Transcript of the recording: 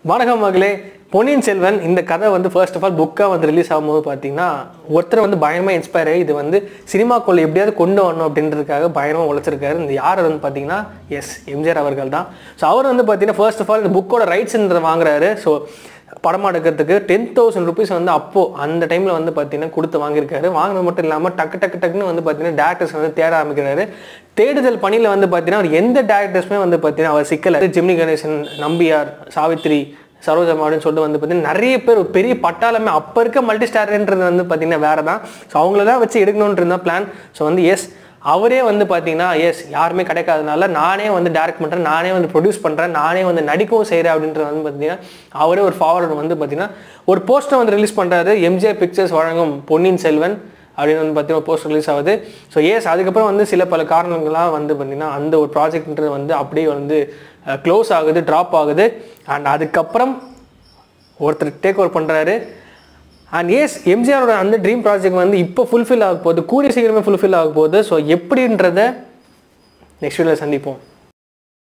வணக்கம் மகளே பொன்னியின் செல்வன் இந்த கதை வந்து ஃபர்ஸ்ட் ஆஃப் ஆல் புக்காக வந்து ரிலீஸ் ஆகும்போது பார்த்தீங்கன்னா ஒருத்தர் வந்து பயங்கரமாக இன்ஸ்பயர் ஆகி இது வந்து சினிமாக்குள்ள எப்படியாவது கொண்டு வரணும் அப்படின்றதுக்காக பயங்கரமாக உழைச்சிருக்காரு இந்த யார் வந்து பார்த்தீங்கன்னா எஸ் எம்ஜிஆர் அவர்கள் தான் ஸோ அவர் வந்து பார்த்தீங்கன்னா ஃபர்ஸ்ட் ஆஃப் ஆல் இந்த புக்கோட ரைட்ஸ்ன்றதை வாங்குறாரு ஸோ படமா எடுக்கிறதுக்கு டென் தௌசண்ட் ருபீஸ் வந்து அப்போ அந்த டைமில் வந்து பார்த்தீங்கன்னா கொடுத்து வாங்கியிருக்காரு வாங்கினது மட்டும் இல்லாமல் டக்கு டக்கு டக்குன்னு வந்து பார்த்தீங்கன்னா டேரக்டர்ஸ் வந்து தேட ஆரம்பிக்கிறாரு தேடுதல் பணியில் வந்து பார்த்தீங்கன்னா அவர் எந்த டேரக்டர்ஸுமே வந்து பார்த்தீங்கன்னா அவர் சிக்கல ஜெமினி கணேசன் நம்பியார் சாவித்ரி சரோஜம் அப்படின்னு சொல்லிட்டு வந்து பார்த்தீங்கன்னா நிறைய பேர் ஒரு பெரிய பட்டாளமே அப்போ இருக்க மல்டி ஸ்டார்ன்றது வந்து பார்த்தீங்கன்னா வேற தான் ஸோ அவங்கள தான் வச்சு எடுக்கணுன்றது தான் பிளான் ஸோ வந்து எஸ் அவரே வந்து பார்த்தீங்கன்னா எஸ் யாருமே கிடைக்காதனால நானே வந்து டைரக்ட் பண்ணுறேன் நானே வந்து ப்ரொடியூஸ் பண்ணுறேன் நானே வந்து நடிக்கவும் செய்கிறேன் அப்படின்றது வந்து பார்த்தீங்கன்னா அவரே ஒரு ஃபார்வர்டு வந்து பார்த்தீங்கன்னா ஒரு போஸ்டர் வந்து ரிலீஸ் பண்ணுறாரு எம்ஜிஆர் பிக்சர்ஸ் வழங்கும் பொன்னியின் செல்வன் அப்படின்னு வந்து பார்த்தீங்கன்னா போஸ்டர் ரிலீஸ் ஆகுது ஸோ எஸ் அதுக்கப்புறம் வந்து சில பல காரணங்களாக வந்து பார்த்தீங்கன்னா அந்த ஒரு ப்ராஜெக்ட்ன்றது வந்து அப்படியே வந்து க்ளோஸ் ஆகுது ட்ராப் ஆகுது அண்ட் அதுக்கப்புறம் ஒருத்தர் டேக் ஓவர் பண்ணுறாரு அண்ட் எஸ் எம்ஜிஆரோட அந்த ட்ரீம் ப்ராஜெக்ட் வந்து இப்போ ஃபுல்ஃபில் ஆக போகுது கூடிய சீக்கிரமே ஃபுல்ஃபில் ஆக போகுது ஸோ எப்படின்றத நெக்ஸ்ட் வீடியோவில் சந்திப்போம்